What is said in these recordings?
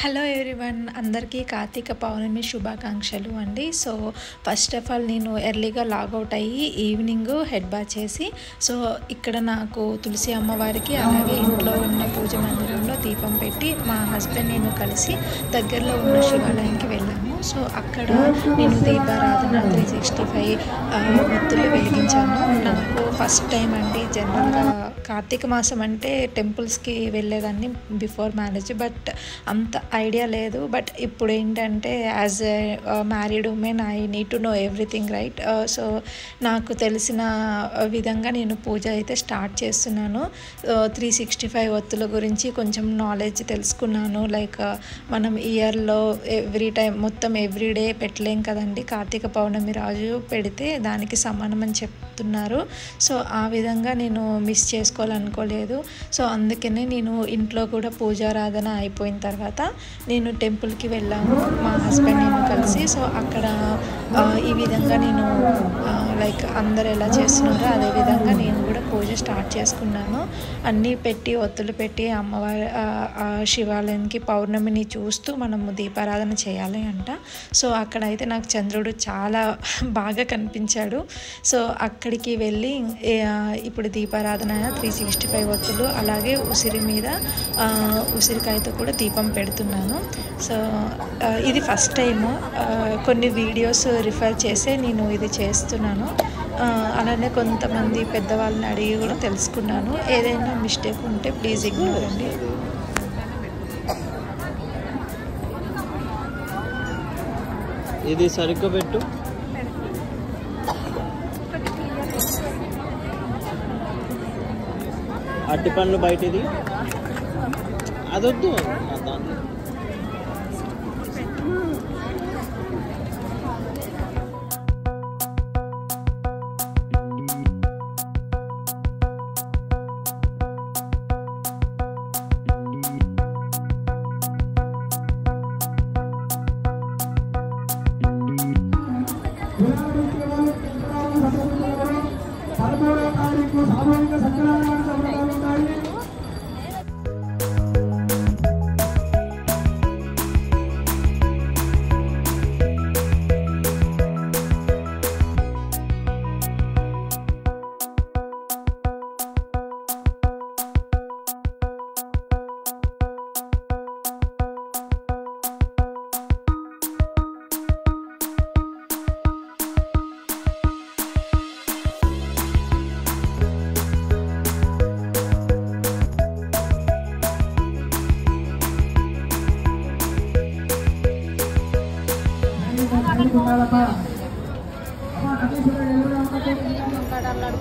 Hello everyone అందరికీ కార్తీక పౌర్ణమి శుభాకాంక్షలు అండి సో ఫస్ట్ ఆఫ్ ఆల్ నేను ఎర్లీగా లాగౌట్ అయ్యి ఈవినింగ్ హెడ్ బాత్ చేసి సో ఇక్కడ నాకు తులసి అమ్మవారికి అలాగే ఇంట్లో ఉన్న పూజ మందిరంలో దీపం పెట్టి మా హస్బెండ్ నేను కలిసి దగ్గరలో ఉన్న శివాలయంకి వెళ్ళాము సో అక్కడ నేను దీపారాధన త్రీ సిక్స్టీ ఫైవ్ ఒత్తులు వెలిగించాను నాకు ఫస్ట్ టైం అండి జనరల్గా కార్తీక మాసం అంటే టెంపుల్స్కి వెళ్ళేదాన్ని బిఫోర్ మ్యారేజ్ బట్ అంత ఐడియా లేదు బట్ ఇప్పుడు ఏంటంటే as a married women I need to know everything right so నాకు తెలిసిన విధంగా నేను పూజ అయితే స్టార్ట్ చేస్తున్నాను త్రీ సిక్స్టీ ఫైవ్ ఒత్తుల గురించి కొంచెం నాలెడ్జ్ తెలుసుకున్నాను లైక్ మనం ఇయర్లో ఎవ్రీ టైం మొత్తం ఎవ్రీ డే పెట్టలేం కదండి కార్తీక పౌర్ణమి రాజు పెడితే దానికి సమానం అని చెప్తున్నారు సో ఆ విధంగా నేను మిస్ చేసుకోవాలనుకోలేదు సో అందుకనే నేను ఇంట్లో కూడా పూజారాధన అయిపోయిన తర్వాత నేను టెంపుల్కి వెళ్ళాము మా హస్బెండ్ నేను కలిసి సో అక్కడ ఆ, ఈ విధంగా నేను లైక్ అందరు ఎలా చేస్తున్నారో అదే విధంగా నేను కూడా పూజ స్టార్ట్ చేసుకున్నాను అన్నీ పెట్టి ఒత్తులు పెట్టి అమ్మవారి ఆ, ఆ శివాలయానికి పౌర్ణమిని చూస్తూ మనము దీపారాధన చేయాలి అంట సో అక్కడైతే నాకు చంద్రుడు చాలా బాగా కనిపించాడు సో అక్కడికి వెళ్ళి ఏ, ఆ, ఇప్పుడు దీపారాధన త్రీ సిక్స్టీ ఫైవ్ ఒత్తులు అలాగే ఉసిరి మీద ఆ, ఉసిరికాయతో కూడా దీపం పెడుతున్నాను సో ఆ, ఇది ఫస్ట్ టైము కొన్ని వీడియోస్ రిఫర్ చేసే నేను ఇది చేస్తున్నాను ఆ, అలానే కొంతమంది పెద్దవాళ్ళని అడిగి కూడా తెలుసుకున్నాను ఏదైనా మిస్టేక్ ఉంటే ప్లీజ్ ఇగ్నోర్ అండి ఇది సరిగ్గా పెట్టు అట్టి పండ్లు బయటది అదొద్దు ఆ దాన్ని పదమూడవ తారీఖు సామూహిక సత్యనారాయణ సంబరాలు ఉన్నాయి ఉండాలమ్మా అమ్మా కృష్ణేశ్వర ఎల్లుడు అమ్మకి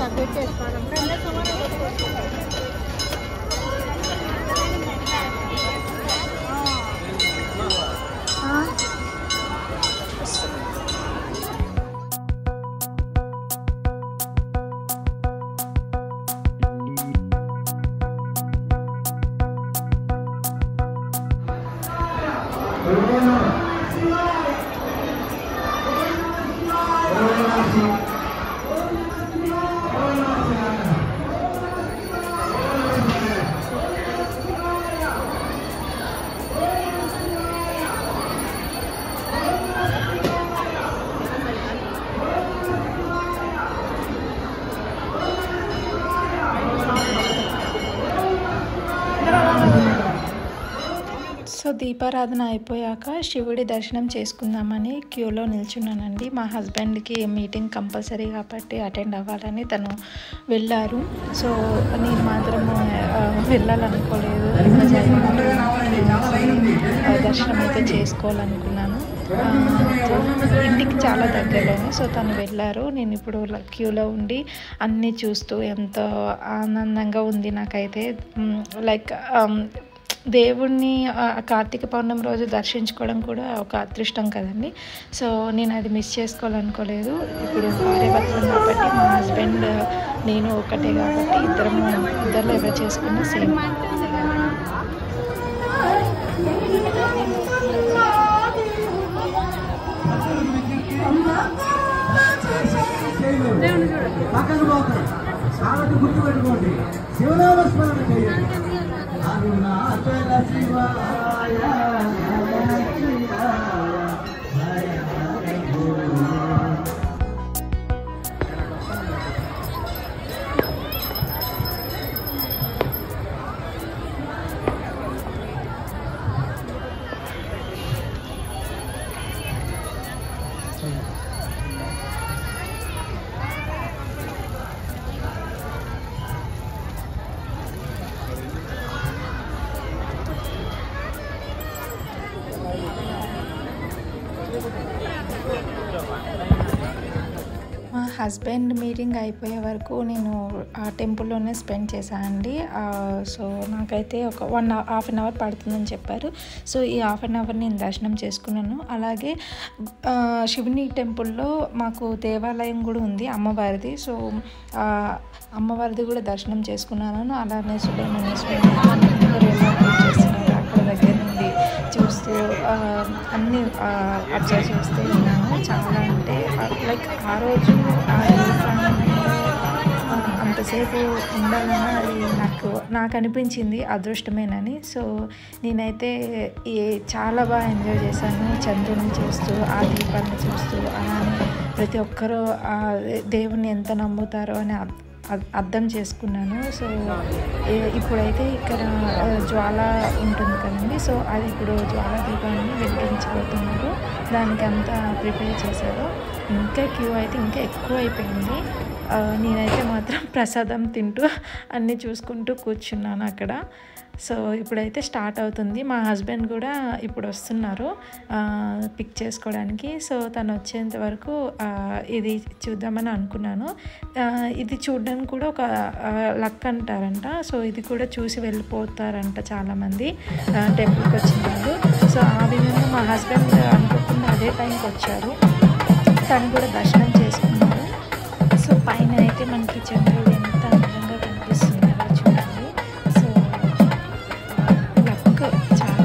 సో దీపారాధన అయిపోయాక శివుడి దర్శనం చేసుకుందామని క్యూలో నిల్చున్నానండి మా హస్బెండ్కి మీటింగ్ కంపల్సరీ కాబట్టి అటెండ్ అవ్వాలని తను వెళ్ళారు సో నేను మాత్రం ఆ, వెళ్ళాలనుకోలేదు ఇంకా జరుగుతుంది. ఆ, దర్శనం అయితే చేసుకోవాలనుకున్నాను ఆ, ఇంటికి చాలా దగ్గరలోనే సో తను వెళ్ళారు నేను ఇప్పుడు క్యూలో ఉండి అన్నీ చూస్తూ ఎంతో ఆనందంగా ఉంది నాకైతే లైక్ దేవుణ్ణి ఆ కార్తీక పౌర్ణమి రోజు దర్శించుకోవడం కూడా ఒక అదృష్టం కదండి సో నేను అది మిస్ చేసుకోవాలనుకోలేదు ఇప్పుడు భార్యాభర్తలు కాబట్టి మా హస్బెండ్ నేను ఒకటే కాబట్టి ఇద్దరం ఇద్దరు ఎవరు చేసుకున్న సేమ్ పక్కకు పోతాయి కాబట్టి గుర్తుపెట్టుకోండి శివనామ స్మరణ చేయండి అరుణాచల శివాయ మా హస్బెండ్ మీటింగ్ అయిపోయే వరకు నేను ఆ టెంపుల్లోనే స్పెండ్ చేశాను అండి సో నాకైతే ఒక వన్ హాఫ్ అన్ అవర్ పడుతుందని చెప్పారు సో ఈ హాఫ్ అన్ అవర్ నేను దర్శనం చేసుకున్నాను అలాగే ఆ, శివుని టెంపుల్లో మాకు దేవాలయం కూడా ఉంది అమ్మవారిది సో ఆ, అమ్మవారిది కూడా దర్శనం చేసుకున్నాను అలానే సుబ్రహ్మణ్యేశ్వరి అందరూ ఎలా పూజ చేస్తున్నారు అక్కడ దగ్గర నుండి చూస్తూ ఆ, అన్నీ అబ్జర్వ్ చేస్తూ ఉన్నాను చాలా అంటే లైక్ ఆ రోజు ఆ దైవ ప్రాంగణంలో, ఆ, అంతసేపు ఉండాలన్నా అది నాకు నాకు అనిపించింది అదృష్టమేనని సో నేనైతే ఈ చాలా బాగా ఎంజాయ్ చేశాను చంద్రుని చూస్తూ ఆ దీపాన్ని చూస్తూ అలానే ప్రతి ఒక్కరూ ఆ దేవుని ఎంత నమ్ముతారో అని అర్థ- అర్థ- అర్థం చేసుకున్నాను సో ఏ- ఇప్పుడైతే ఇక్కడ ఆ, జ్వాల ఉంటుంది కదండి సో అది ఇప్పుడు జ్వాల దీపాన్ని వెలిగించబోతున్నారు దానికి అంతా ప్రిపేర్ చేశారు ఇంకా క్యూ అయితే ఇంకా ఎక్కువ అయిపోయింది ఆ, నేనైతే మాత్రం ప్రసాదం తింటూ అన్నీ చూసుకుంటూ కూర్చున్నాను అక్కడ సో ఇప్పుడైతే స్టార్ట్ అవుతుంది మా హస్బెండ్ కూడా ఇప్పుడు వస్తున్నారు పిక్ చేసుకోవడానికి సో తను వచ్చేంత వరకు ఆ, ఇది చూద్దామని అనుకున్నాను ఆ, ఇది చూడడానికి కూడా ఒక లక్ అంటారంట సో ఇది కూడా చూసి వెళ్ళిపోతారంట చాలామంది టెంపుల్కి వచ్చిన వాళ్ళు సో ఆ విధంగా మా హస్బెండ్ అనుకోకుండా అదే టైంకి వచ్చారు తను కూడా దర్శనం చేసుకున్నారు సో పైన అయితే మనకి చంద్రుడు ఎంత అందంగా కనిపిస్తున్నారో చూడండి సో లక్ చాలా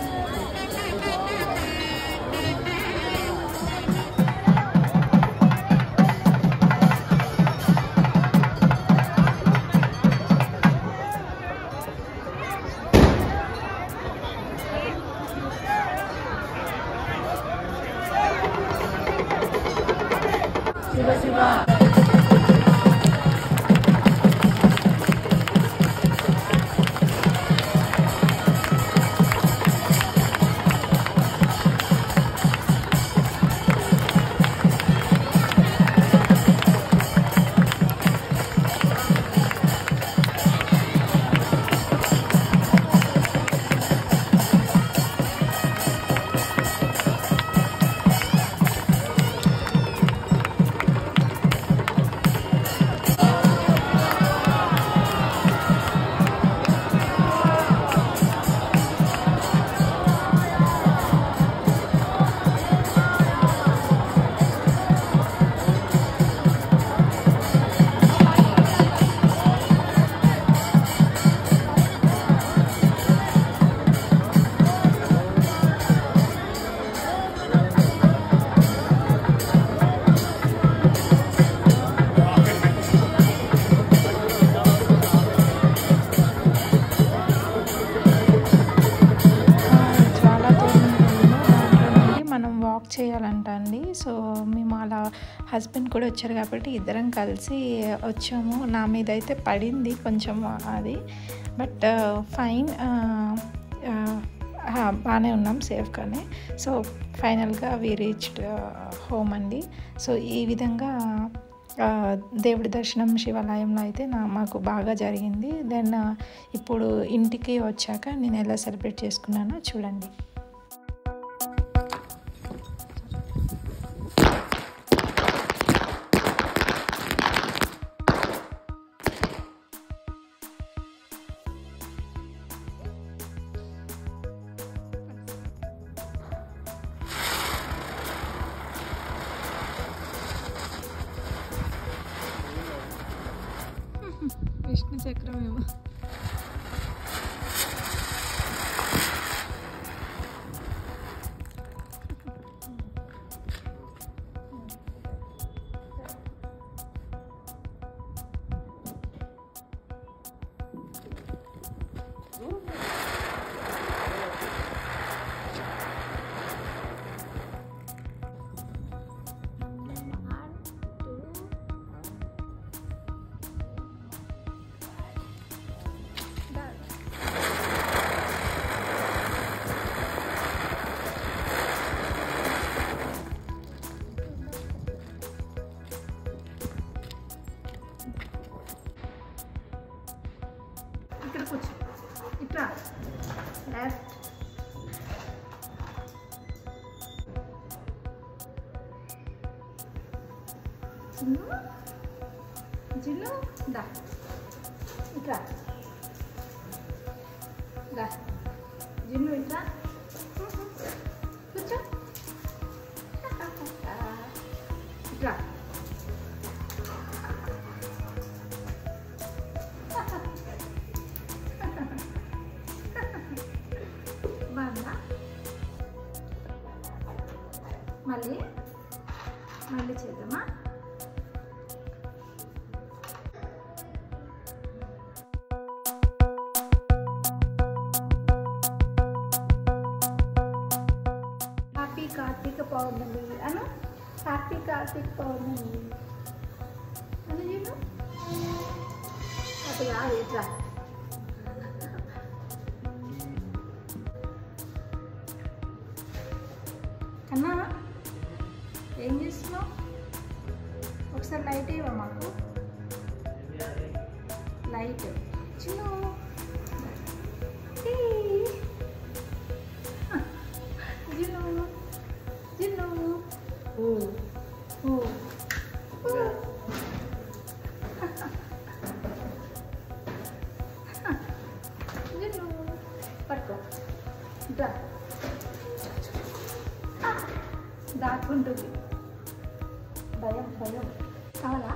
చాలా దూరం వెళ్ళిన దాంట్లో నుండి మనం వాక్ చేయాలంట అండి సో మేము అలా హస్బెండ్ కూడా వచ్చారు కాబట్టి ఇద్దరం కలిసి వచ్చాము నా మీద అయితే పడింది కొంచెం అది బట్ ఫైన్ బాగానే ఉన్నాం సేఫ్గానే సో ఫైనల్గా వి రీచ్డ్ హోమ్ అండి సో ఈ విధంగా ఆ, దేవుడి దర్శనం శివాలయంలో అయితే నా మాకు బాగా జరిగింది దెన్ ఇప్పుడు ఇంటికి వచ్చాక నేను ఎలా సెలబ్రేట్ చేసుకున్నానో చూడండి విష్ణు చక్రం ఏమో చిన్ను చిన్ను దా ఇట్రా దా జిన్ను ఇట్రా కూర్చో ఇట్రా బాగుందా మళ్ళీ మళ్ళీ చేద్దామా హ్యాపీ కార్తీక పౌర్ణమి అను హ్యాపీ కార్తీక పౌర్ణమి అను నేను అటు కాదు ఇట్లా కన్నా ఏం చేస్తున్నావు ఒకసారి లైట్ ఇవ్వ మాకు లైట్ చిన్న జిన్ను జిన్ను ఓ ఓ జిన్ను పట్టుకో దా దాక్కుంటుంది భయం భయం కావాలా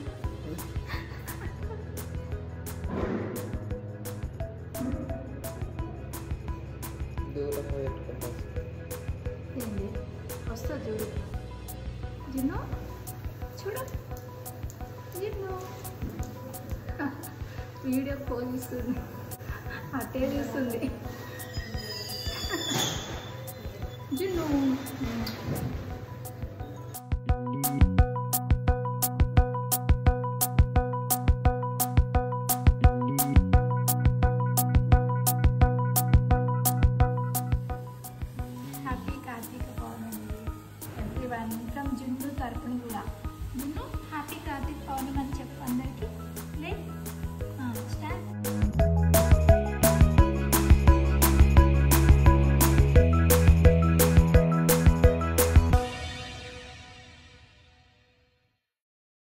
దూరం పెట్టుకుంటా ఏంది వస్తా చూడు జిన్ను చూడు జిన్ను వీడియో ఫోన్ ఇస్తుంది అట్టే తీస్తుంది Jinnu happy Karthika Pournami everyone from Junnu తరపున కూడా జున్ను